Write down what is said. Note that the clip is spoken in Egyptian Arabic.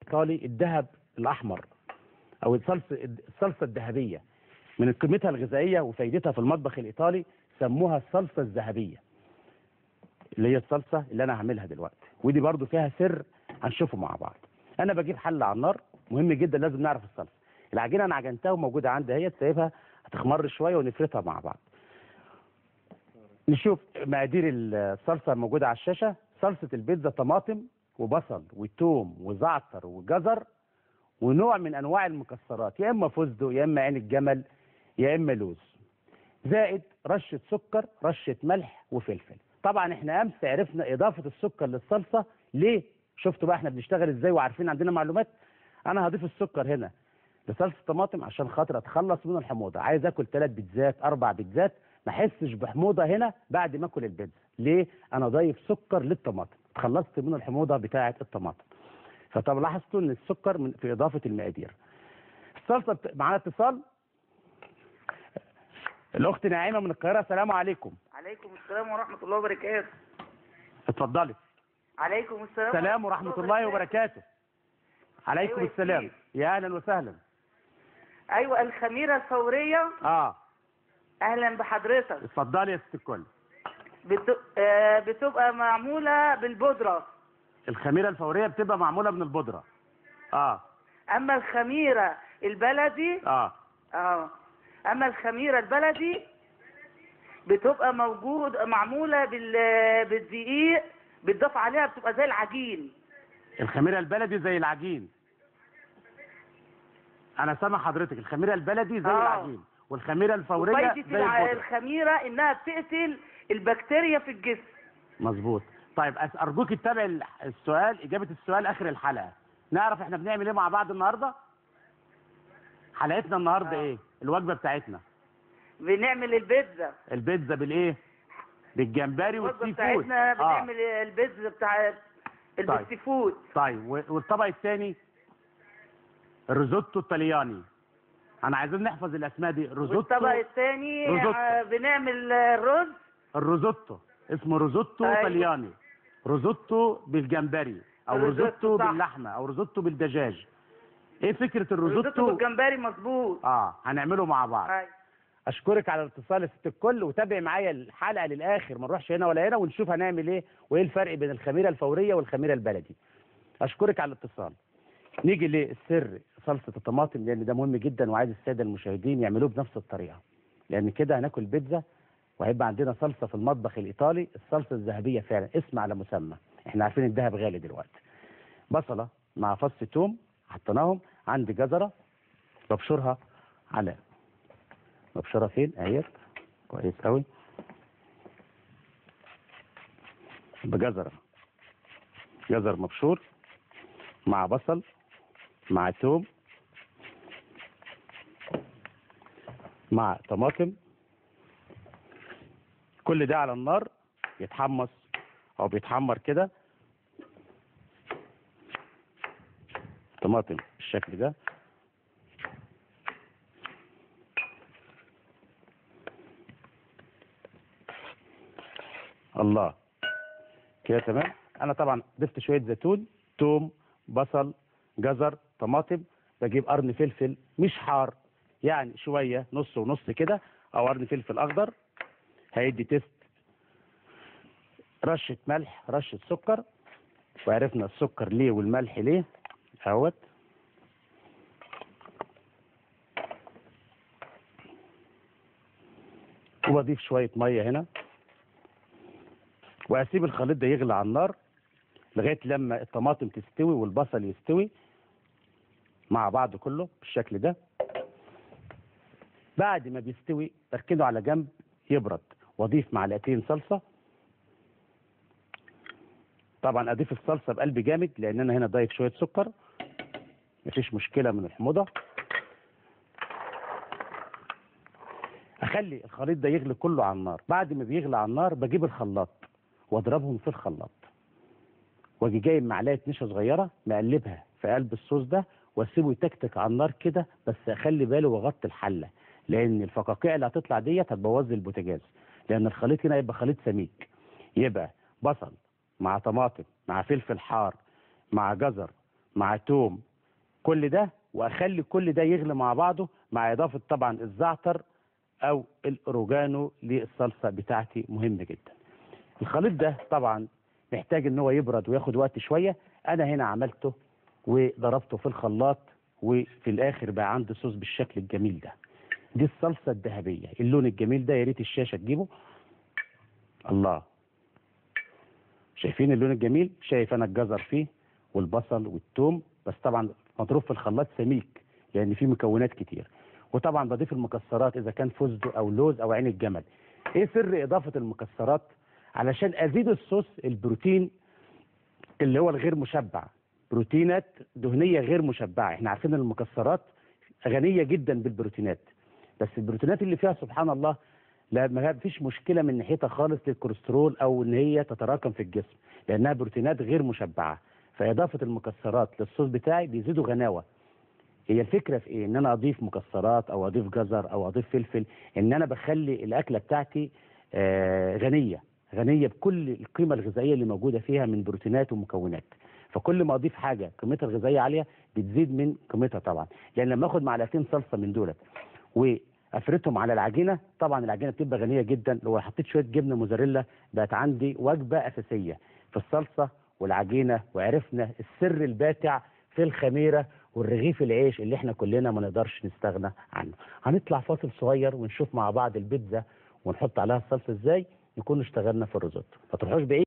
الايطالي الذهب الاحمر او الصلصه الصلصه الذهبيه من قيمتها الغذائيه وفائدتها في المطبخ الايطالي سموها الصلصه الذهبيه اللي هي الصلصه اللي انا هعملها دلوقتي ودي برضو فيها سر هنشوفه مع بعض انا بجيب حله على النار مهم جدا لازم نعرف الصلصه العجينه انا عجنتها وموجوده عندي اهي سايبها هتخمر شويه ونفردها مع بعض نشوف مقادير الصلصه الموجوده على الشاشه صلصه البيتزا طماطم وبصل وتوم وزعتر وجزر ونوع من انواع المكسرات يا اما فستق يا اما عين الجمل يا اما لوز زائد رشه سكر رشه ملح وفلفل طبعا احنا امس عرفنا اضافه السكر للصلصه ليه شفتوا بقى احنا بنشتغل ازاي وعارفين عندنا معلومات انا هضيف السكر هنا لصلصه الطماطم عشان خاطر اتخلص من الحموضه عايز اكل ثلاث بيتزات اربع بيتزات ما احسش بحموضه هنا بعد ما اكل البيتزا ليه انا ضايف سكر للطماطم اتخلصت من الحموضه بتاعه الطماطم فطب لاحظتوا ان السكر من في اضافه المقادير الصلصه بت... معانا اتصال الاخت نعيمه من القاهره السلام عليكم عليكم السلام ورحمة الله وبركاته اتفضلي عليكم السلام السلام ورحمه الله وبركاته عليكم أيوة السلام كتير. يا اهلا وسهلا أيوة الخميرة الفورية اه أهلا بحضرتك اتفضلي يا ست الكل بت... آه بتبقى معمولة بالبودرة الخميره الفوريه بتبقى معموله من البودره اه أما الخميرة البلدي اه اه أما الخميرة البلدي بتبقى موجود معمولة بال... بالدقيق بتضاف عليها بتبقى زي العجين الخميره البلدي زي العجين انا سامع حضرتك الخميره البلدي زي آه. العجين والخميره الفوريه وفايدة زي الع- البودره الخميرة إنها بتقتل البكتيريا في الجسم مظبوط طيب أس- ارجوك تتابع ال- السؤال اجابه السؤال اخر الحلقه نعرف احنا بنعمل ايه مع بعض النهارده حلقتنا النهارده آه. ايه الوجبه بتاعتنا بنعمل البيتزا البيتزا بالايه بالجمبري الوجبة والسي فود بتاعتنا اه بنعمل البيتزا بتاع البيتي فود طيب و- والطبق الثاني الريزوتو الطلياني انا عايزين نحفظ الاسماء دي ريزوتو والطبق الثاني روزوتو. آه، بنعمل الرز الروزوتو اسمه روزوتو أيوة. طلياني روزوتو بالجمبري او الروزوتو روزوتو صح. باللحمه او روزوتو بالدجاج ايه فكره الروزوتو الروزوتو بالجمبري مظبوط اه هنعمله مع بعض أيوة. اشكرك على الاتصال يا ست الكل وتابع معايا الحلقه للاخر ما نروحش هنا ولا هنا ونشوف هنعمل ايه وايه الفرق بين الخميره الفوريه والخميره البلدي اشكرك على الاتصال نيجي للسر صلصه الطماطم لان ده مهم جدا وعايز الساده المشاهدين يعملوه بنفس الطريقه لان كده هناكل بيتزا وهيبقى عندنا صلصه في المطبخ الايطالي الصلصه الذهبيه فعلا اسم على مسمى احنا عارفين الذهب غالي دلوقتي بصله مع فص توم حطيناهم عندي جزره ببشرها على مبشره فين اهي كويس قوي بجزره جزر مبشور مع بصل مع توم مع طماطم كل ده على النار يتحمص او بيتحمر كده طماطم بالشكل ده الله كده تمام انا طبعا ضفت شويه زيتون توم بصل جزر طماطم بجيب قرن فلفل مش حار يعني شويه نص ونص كده او قرن فلفل اخضر هيدي تيست رشه ملح رشه سكر وعرفنا السكر ليه والملح ليه اهوت وبضيف شويه ميه هنا واسيب الخليط ده يغلي على النار لغايه لما الطماطم تستوي والبصل يستوي مع بعض كله بالشكل ده بعد ما بيستوي بركنه على جنب يبرد واضيف معلقتين صلصه طبعا اضيف الصلصه بقلب جامد لان انا هنا ضايف شويه سكر مفيش مشكله من الحموضه اخلي الخليط ده يغلي كله على النار بعد ما بيغلي على النار بجيب الخلاط واضربهم في الخلاط واجي جايب معلقه نشا صغيره مقلبها في قلب الصوص ده واسيبه يتكتك على النار كده بس اخلي بالي واغطي الحله لان الفقاقيع اللي هتطلع ديت هتبوظ لي البوتاجاز لان الخليط هنا يبقى خليط سميك يبقى بصل مع طماطم مع فلفل حار مع جزر مع توم كل ده واخلي كل ده يغلي مع بعضه مع اضافه طبعا الزعتر او الاوروجانو للصلصه بتاعتي مهم جدا الخليط ده طبعا محتاج ان هو يبرد وياخد وقت شويه انا هنا عملته وضربته في الخلاط وفي الاخر بقى عندي صوص بالشكل الجميل ده دي الصلصه الذهبيه اللون الجميل ده يا ريت الشاشه تجيبه الله شايفين اللون الجميل شايف انا الجزر فيه والبصل والثوم بس طبعا مضروب في الخلاط سميك لان فيه مكونات كتير وطبعا بضيف المكسرات اذا كان فستق او لوز او عين الجمل ايه سر اضافه المكسرات علشان ازيد الصوص البروتين اللي هو الغير مشبع بروتينات دهنيه غير مشبعه احنا عارفين ان المكسرات غنيه جدا بالبروتينات بس البروتينات اللي فيها سبحان الله لا ما فيش مشكله من ناحيتها خالص للكوليسترول او ان هي تتراكم في الجسم لانها بروتينات غير مشبعه فاضافه المكسرات للصوص بتاعي بيزيدوا غناوه هي الفكره في ايه ان انا اضيف مكسرات او اضيف جزر او اضيف فلفل ان انا بخلي الاكله بتاعتي آه غنيه غنيه بكل القيمه الغذائيه اللي موجوده فيها من بروتينات ومكونات فكل ما اضيف حاجه قيمتها الغذائيه عاليه بتزيد من قيمتها طبعا يعني لما اخد معلقتين صلصه من دولت وافردهم على العجينه طبعا العجينه بتبقى غنيه جدا لو حطيت شويه جبنه موزاريلا بقت عندي وجبه اساسيه في الصلصه والعجينه وعرفنا السر الباتع في الخميره والرغيف العيش اللي احنا كلنا ما نقدرش نستغنى عنه هنطلع فاصل صغير ونشوف مع بعض البيتزا ونحط عليها الصلصه ازاي نكون اشتغلنا في الريزوتو ما تروحوش بعيد